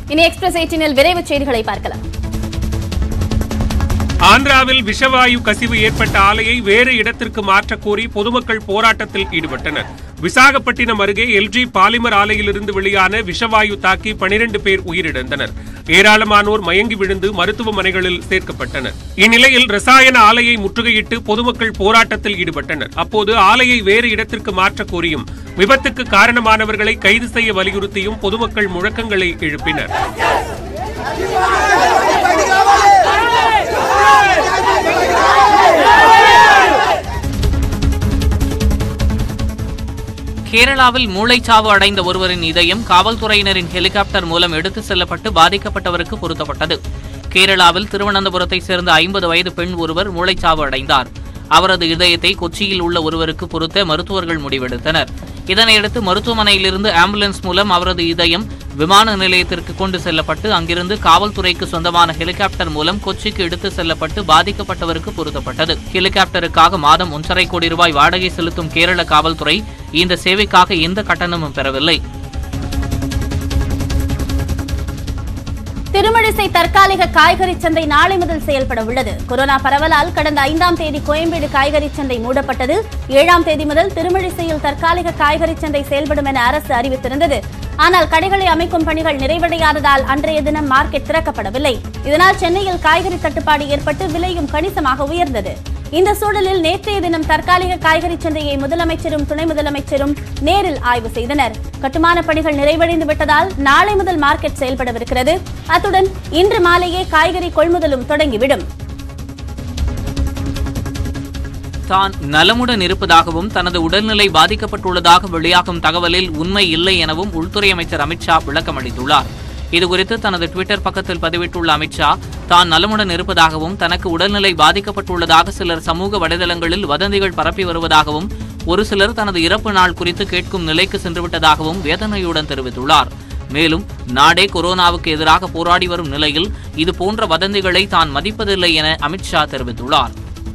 இனி எக்ஸ்பிரஸ் எயிட்டினில் விரைவு செய்திகளை பார்க்கலாம் ஆந்திராவில் விஷவாயு கசிவு ஏற்பட்ட ஆலையை வேறு இடத்திற்கு மாற்றக் கோரி பொதுமக்கள் போராட்டத்தில் ஈடுபட்டனர் விசாகப்பட்டினம் அருகே எல்ஜி பாலிமர் ஆலையிலிருந்து வெளியான விஷவாயு தாக்கி பனிரெண்டு பேர் உயிரிழந்தனர் ஏராளமானோர் மயங்கி விழுந்து மருத்துவமனைகளில் சேர்க்கப்பட்டனர் இந்நிலையில் ரசாயன ஆலையை முற்றுகையிட்டு பொதுமக்கள் போராட்டத்தில் ஈடுபட்டனர் அப்போது ஆலையை வேறு இடத்திற்கு மாற்றக் கோரியும் விபத்துக்கு காரணமானவர்களை கைது செய்ய வலியுறுத்தியும் பொதுமக்கள் முழக்கங்களை எழுப்பினர் கேரளாவில் மூளைச்சாவு அடைந்த ஒருவரின் இதயம் காவல்துறையினரின் ஹெலிகாப்டர் மூலம் எடுத்து செல்லப்பட்டு பாதிக்கப்பட்டவருக்கு பொருத்தப்பட்டது கேரளாவில் திருவனந்தபுரத்தைச் சேர்ந்த ஐம்பது வயது பெண் ஒருவர் மூளைச்சாவு அடைந்தார் அவரது இதயத்தை கொச்சியில் உள்ள ஒருவருக்கு பொருத்த மருத்துவர்கள் முடிவெடுத்தனர் இதனையடுத்து மருத்துவமனையிலிருந்து ஆம்புலன்ஸ் மூலம் அவரது இதயம் விமான நிலையத்திற்கு கொண்டு செல்லப்பட்டு அங்கிருந்து காவல்துறைக்கு சொந்தமான ஹெலிகாப்டர் மூலம் கொச்சிக்கு எடுத்து செல்லப்பட்டு பாதிக்கப்பட்டவருக்கு பொருத்தப்பட்டது ஹெலிகாப்டருக்காக மாதம் ஒன்றரை கோடி ரூபாய் வாடகை செலுத்தும் கேரள காவல்துறை இந்த சேவைக்காக எந்த கட்டணமும் பெறவில்லை திருமழிசை தற்காலிக காய்கறி சந்தை நாளை முதல் செயல்பட உள்ளது கொரோனா பரவலால் கடந்த ஐந்தாம் தேதி கோயம்பேடு காய்கறி சந்தை மூடப்பட்டது ஏழாம் தேதி முதல் திருமழிசையில் தற்காலிக காய்கறி சந்தை செயல்படும் என அரசு அறிவித்திருந்தது ஆனால் கடைகளை அமைக்கும் பணிகள் நிறைவடையாததால் அன்றைய தினம் மார்க்கெட் திறக்கப்படவில்லை இதனால் சென்னையில் காய்கறி தட்டுப்பாடு ஏற்பட்டு விலையும் கணிசமாக உயர்ந்தது இந்த சூழலில் நேற்றைய தினம் தற்காலிக காய்கறி சந்தையை முதலமைச்சரும் துணை முதலமைச்சரும் நேரில் ஆய்வு செய்தனர் கட்டுமான பணிகள் நிறைவடைந்து விட்டதால் நாளை முதல் மார்க்கெட் செயல்படவிருக்கிறது அத்துடன் இன்று மாலையே காய்கறி கொள்முதலும் தொடங்கிவிடும் தான் நலமுடன் இருப்பதாகவும் தனது உடல்நிலை பாதிக்கப்பட்டுள்ளதாக வெளியாகும் தகவலில் உண்மை இல்லை எனவும் உள்துறை அமைச்சர் அமித்ஷா விளக்கமளித்துள்ளார் இதுகுறித்து தனது டுவிட்டர் பக்கத்தில் பதிவிட்டுள்ள அமித்ஷா தான் நலமுடன் இருப்பதாகவும் தனக்கு உடல்நிலை பாதிக்கப்பட்டுள்ளதாக சிலர் சமூக வலைதளங்களில் வதந்திகள் பரப்பி வருவதாகவும் ஒரு சிலர் தனது இறப்பு நாள் குறித்து கேட்கும் நிலைக்கு சென்றுவிட்டதாகவும் வேதனையுடன் தெரிவித்துள்ளார் மேலும் நாடே கொரோனாவுக்கு எதிராக போராடி வரும் நிலையில் இது போன்ற வதந்திகளை தான் மதிப்பதில்லை என அமித்ஷா தெரிவித்துள்ளார்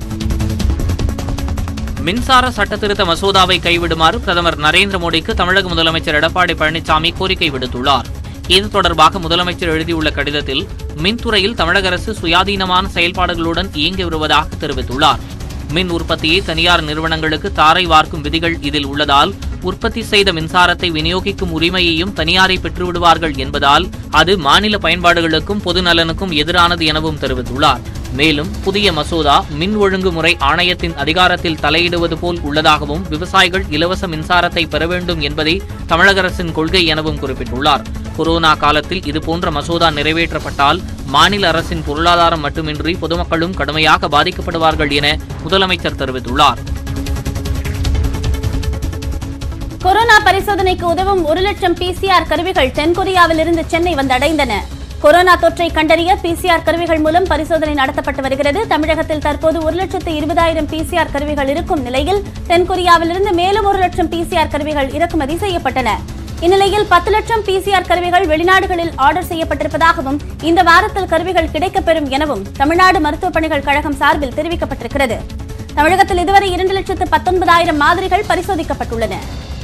மின்சார சட்டத்திருத்த மசோதாவை கைவிடுமாறு பிரதமர் நரேந்திர மோடிக்கு தமிழக முதலமைச்சர் எடப்பாடி பழனிசாமி கோரிக்கை விடுத்துள்ளார் இது தொடர்பாக முதலமைச்சர் எழுதியுள்ள கடிதத்தில் மின்துறையில் தமிழக அரசு சுயாதீனமான செயல்பாடுகளுடன் இயங்கி வருவதாக தெரிவித்துள்ளார் மின் உற்பத்தியை தனியார் நிறுவனங்களுக்கு தாரை வார்க்கும் விதிகள் இதில் உள்ளதால் உற்பத்தி செய்த மின்சாரத்தை விநியோகிக்கும் உரிமையையும் தனியாரை பெற்றுவிடுவார்கள் என்பதால் அது மாநில பயன்பாடுகளுக்கும் பொது நலனுக்கும் எதிரானது எனவும் தெரிவித்துள்ளார் மேலும் புதிய மசோதா மின் ஒழுங்குமுறை ஆணையத்தின் அதிகாரத்தில் தலையிடுவது போல் உள்ளதாகவும் விவசாயிகள் இலவச மின்சாரத்தை பெற வேண்டும் என்பதே தமிழக அரசின் கொள்கை எனவும் குறிப்பிட்டுள்ளார் கொரோனா காலத்தில் இதுபோன்ற மசோதா நிறைவேற்றப்பட்டால் மாநில அரசின் பொருளாதாரம் மட்டுமின்றி பொதுமக்களும் கடுமையாக பாதிக்கப்படுவார்கள் என முதலமைச்சர் தெரிவித்துள்ளார் கொரோனா பரிசோதனைக்கு உதவும் ஒரு லட்சம் பிசிஆர் கருவிகள் தென்கொரியாவில் இருந்து சென்னை வந்தடைந்தன கொரோனா தொற்றை கண்டறிய பிசிஆர் கருவிகள் மூலம் பரிசோதனை நடத்தப்பட்டு வருகிறது தமிழகத்தில் தற்போது ஒரு லட்சத்து இருபதாயிரம் பிசிஆர் கருவிகள் இருக்கும் நிலையில் தென்கொரியாவிலிருந்து மேலும் ஒரு லட்சம் பிசிஆர் கருவிகள் இறக்குமதி செய்யப்பட்டன இந்நிலையில் பத்து லட்சம் பிசிஆர் கருவிகள் வெளிநாடுகளில் ஆர்டர் செய்யப்பட்டிருப்பதாகவும் இந்த வாரத்தில் கருவிகள் கிடைக்கப்பெறும் எனவும் தமிழ்நாடு மருத்துவப் பணிகள் கழகம் சார்பில் தெரிவிக்கப்பட்டிருக்கிறது தமிழகத்தில் இதுவரை இரண்டு லட்சத்து பத்தொன்பதாயிரம் மாதிரிகள் பரிசோதிக்கப்பட்டுள்ளன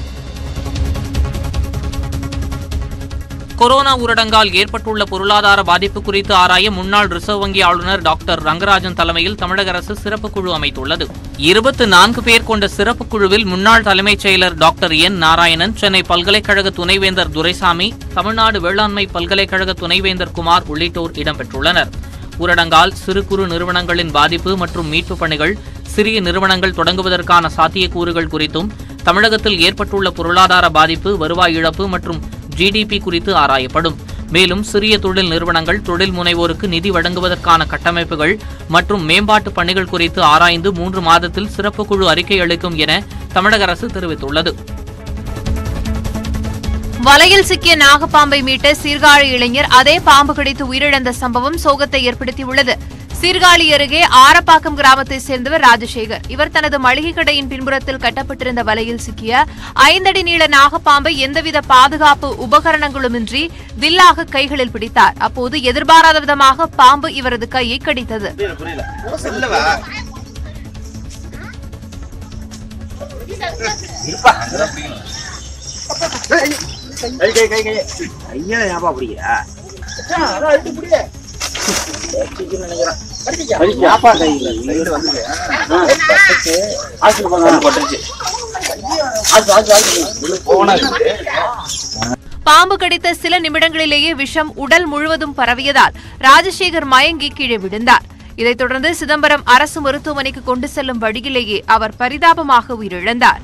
கொரோனா ஊரடங்கால் ஏற்பட்டுள்ள பொருளாதார பாதிப்பு குறித்து ஆராய முன்னாள் ரிசர்வ் வங்கி ஆளுநர் டாக்டர் ரங்கராஜன் தலைமையில் தமிழக அரசு சிறப்பு குழு அமைத்துள்ளது இருபத்து நான்கு பேர் கொண்ட சிறப்பு குழுவில் முன்னாள் தலைமைச் செயலர் டாக்டர் என் நாராயணன் சென்னை பல்கலைக்கழக துணைவேந்தர் துரைசாமி தமிழ்நாடு வேளாண்மை பல்கலைக்கழக துணைவேந்தர் குமார் உள்ளிட்டோர் இடம்பெற்றுள்ளனர் ஊரடங்கால் சிறு குறு நிறுவனங்களின் பாதிப்பு மற்றும் மீட்பு பணிகள் சிறிய நிறுவனங்கள் தொடங்குவதற்கான சாத்தியக்கூறுகள் குறித்தும் தமிழகத்தில் ஏற்பட்டுள்ள பொருளாதார பாதிப்பு வருவாய் இழப்பு மற்றும் ஜிடிபி குறித்து ஆராயப்படும் மேலும் சிறிய தொழில் நிறுவனங்கள் தொழில் முனைவோருக்கு நிதி வழங்குவதற்கான கட்டமைப்புகள் மற்றும் மேம்பாட்டு பணிகள் குறித்து ஆராய்ந்து மூன்று மாதத்தில் சிறப்பு குழு அறிக்கை அளிக்கும் என தமிழக அரசு தெரிவித்துள்ளது வலையில் சிக்கிய நாகப்பாம்பை மீட்ட சீர்காழி இளைஞர் அதே பாம்பு கடித்து உயிரிழந்த சம்பவம் சோகத்தை ஏற்படுத்தியுள்ளது சீர்காழி அருகே ஆரப்பாக்கம் கிராமத்தைச் சேர்ந்தவர் ராஜசேகர் இவர் தனது மளிகை கடையின் பின்புறத்தில் கட்டப்பட்டிருந்த வலையில் சிக்கிய ஐந்தடி நீள நாகப்பாம்பை எந்தவித பாதுகாப்பு உபகரணங்களுமின்றி வில்லாக கைகளில் பிடித்தார் அப்போது எதிர்பாராத விதமாக பாம்பு இவரது கையை கடித்தது கை கை கை கை ஐயா ஏன்பா பிடிக்கிற பாம்பு கடித்த சில நிமிடங்களிலேயே விஷம் உடல் முழுவதும் பரவியதால் ராஜசேகர் மயங்கி கீழே விழுந்தார் இதைத் தொடர்ந்து சிதம்பரம் அரசு மருத்துவமனைக்கு கொண்டு செல்லும் வழியிலேயே அவர் பரிதாபமாக உயிரிழந்தார்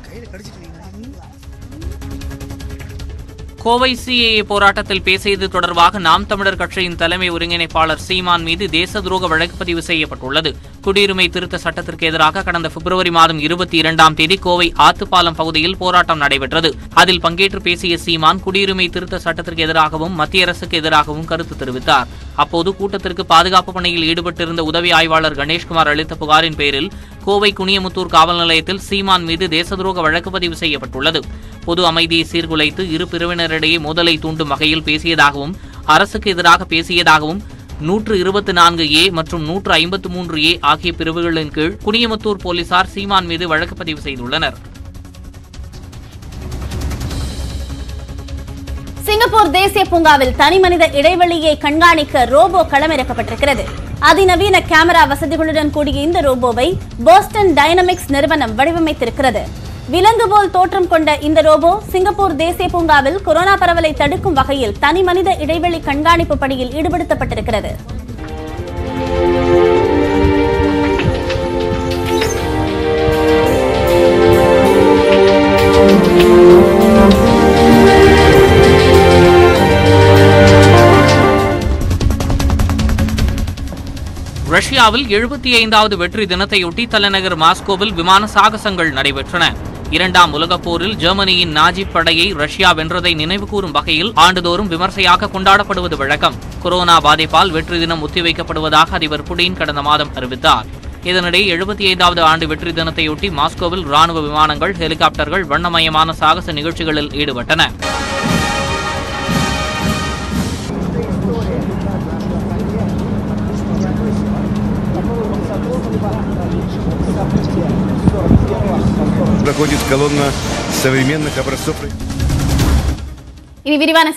கோவை சிஏஏ போராட்டத்தில் பேசியது தொடர்பாக நாம் தமிழர் கட்சியின் தலைமை ஒருங்கிணைப்பாளர் சீமான் மீது தேச துரோக வழக்கு பதிவு செய்யப்பட்டுள்ளது குடியுரிமை திருத்த சட்டத்திற்கு எதிராக கடந்த பிப்ரவரி மாதம் இருபத்தி இரண்டாம் தேதி கோவை ஆத்துப்பாலம் பகுதியில் போராட்டம் நடைபெற்றது அதில் பங்கேற்று பேசிய சீமான் குடியுரிமை திருத்த சட்டத்திற்கு எதிராகவும் மத்திய அரசுக்கு எதிராகவும் கருத்து தெரிவித்தார் அப்போது கூட்டத்திற்கு பாதுகாப்பு பணியில் ஈடுபட்டிருந்த உதவி ஆய்வாளர் கணேஷ்குமார் அளித்த புகாரின் பேரில் கோவை குனியமுத்தூர் காவல் நிலையத்தில் சீமான் மீது தேசதுரோக வழக்கு பதிவு செய்யப்பட்டுள்ளது பொது அமைதியை சீர்குலைத்து இரு பிரிவினரிடையே மோதலை தூண்டும் வகையில் பேசியதாகவும் அரசுக்கு எதிராக பேசியதாகவும் நூற்று இருபத்தி நான்கு ஏ மற்றும் நூற்று ஐம்பத்து மூன்று ஏ ஆகிய பிரிவுகளின் கீழ் குனியமுத்தூர் போலீசார் சீமான் மீது வழக்கு பதிவு செய்துள்ளனர் சிங்கப்பூர் தேசிய பூங்காவில் தனிமனித இடைவெளியை கண்காணிக்க ரோபோ களமிறக்கப்பட்டிருக்கிறது அதிநவீன கேமரா வசதிகளுடன் கூடிய இந்த ரோபோவை போஸ்டன் டைனமிக்ஸ் நிறுவனம் வடிவமைத்திருக்கிறது விலங்கு போல் தோற்றம் கொண்ட இந்த ரோபோ சிங்கப்பூர் தேசிய பூங்காவில் கொரோனா பரவலை தடுக்கும் வகையில் தனிமனித இடைவெளி கண்காணிப்பு பணியில் ஈடுபடுத்தப்பட்டிருக்கிறது ரஷ்யாவில் எழுபத்தி ஐந்தாவது வெற்றி தினத்தையொட்டி தலைநகர் மாஸ்கோவில் விமான சாகசங்கள் நடைபெற்றன இரண்டாம் உலகப் போரில் ஜெர்மனியின் நாஜி படையை ரஷ்யா வென்றதை நினைவுகூரும் வகையில் ஆண்டுதோறும் விமர்சையாக கொண்டாடப்படுவது வழக்கம் கொரோனா பாதிப்பால் வெற்றி தினம் ஒத்திவைக்கப்படுவதாக அதிபர் புடின் கடந்த மாதம் அறிவித்தார் இதனிடையே எழுபத்தி ஐந்தாவது ஆண்டு வெற்றி தினத்தையொட்டி மாஸ்கோவில் ராணுவ விமானங்கள் ஹெலிகாப்டர்கள் வண்ணமயமான சாகச நிகழ்ச்சிகளில் ஈடுபட்டன проходит колонна современных образцов இனி விரிவான